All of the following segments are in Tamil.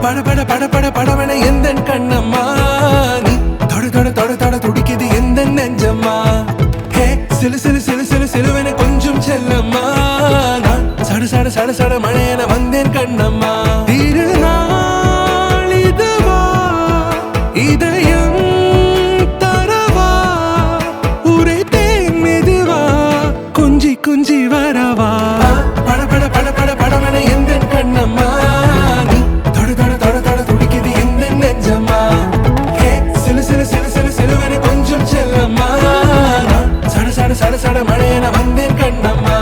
பட பட பட பட படவன எந்த கண்ணம்மா நீ தொட தொட தொட தொட துடிக்குது எந்த நெஞ்சம்மா ஹே சிலு சிலு சிலு சிலு சிலுவன கொஞ்சம் செல்லம்மா நான் சட சட சட சட மழையன வந்தேன் கண்ணம்மா திருநாள் இதுவா இதயம் தரவா உரைத்தேன் மெதுவா குஞ்சி குஞ்சி வரவா பட பட பட பட படவன எந்த கண்ணம்மா நீ தொட தொட தொட தொட துடிக்குது எந்த நெஞ்சம்மா ஹே சிலு சிலு சிலு சிலு சிலுவன கொஞ்சம் செல்லம்மா நான் சட சட சட சட மழையன வந்தேன் கண்ணம்மா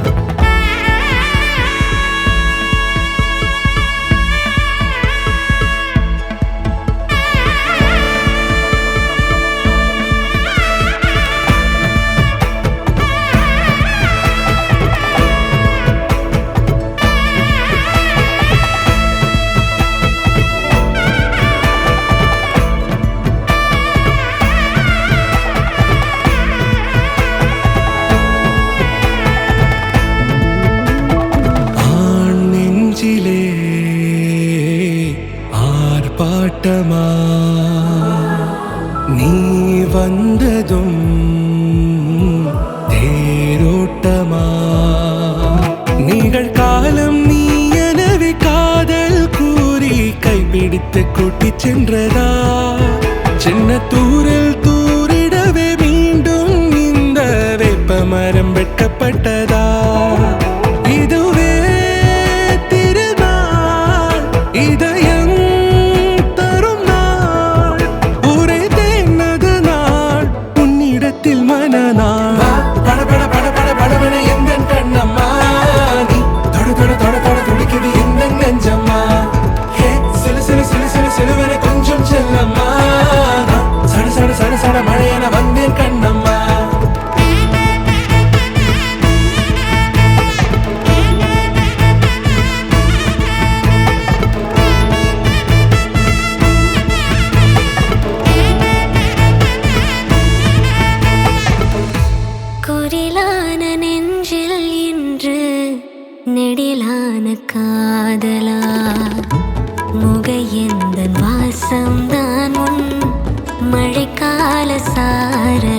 ஆண் நெஞ்சிலே ஆர்ப்பாட்டமா நீ வந்ததும் தேரோட்டமா நிகழ்காலம் நீ எனவே காதல் கூறி கைப்பிடித்து கூட்டிச் சென்றதா சின்ன தூரல் தூரிடவே மீண்டும் இந்த வேப்ப மரம் வெட்கப்பட்டதா இதுவே திருநாள் இதயம் தரும் நாள் உரைத்தேனது நாள் உன்னிடத்தில் மனநாள் பட பட பட பட படவன எந்த கண்ணம்மா நீ தொட தொட தொட தொட துடிக்குது எந்த நெஞ்சம்மா ஹே சிலு சிலு சிலு சிலு சிலுவன கொஞ்சம் செல்லம்மா நான் சட சட சட சட மழையன வந்தேன் கண்ணம்மா குரிலான நெஞ்சில் இன்று நெடிலான காதலா முகையெந்த வாசம்தான் உன் மழைக்கால சாரலா